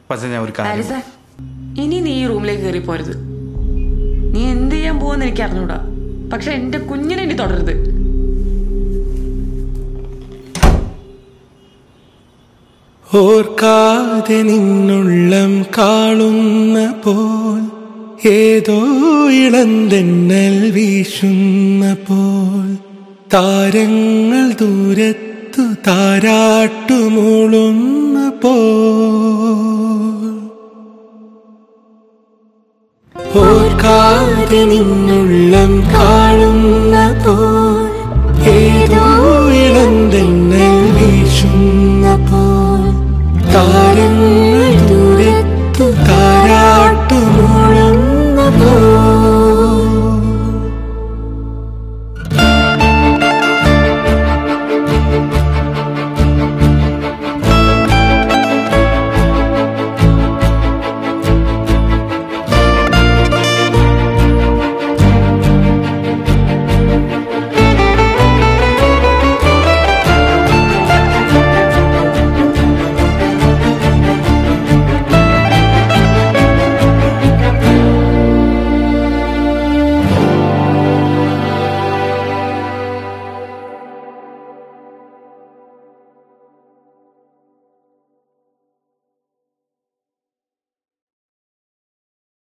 പക്ഷെ ഞാൻ ഒരു കാര്യം ആലിസ ഇനി നീ ഈ റൂമിലേക്ക് കയറി പോരുത് നീ എന്ത് ചെയ്യാൻ പോവെന്ന് എനിക്ക് അറിഞ്ഞൂടാ പക്ഷെ എന്റെ കുഞ്ഞിനെ ഇനി തുടരുത് ഓർക്കാതെ നിന്നുള്ളം കാണുന്ന പോൽ ഏതോ ഇളന്തെന്നൽ വീശുന്ന പോൽ താരങ്ങൾ ദൂരത്തു താരാട്ടുമൂളുന്ന പോൽ ഓർക്കാതെ നിന്നുള്ളം കാണുന്ന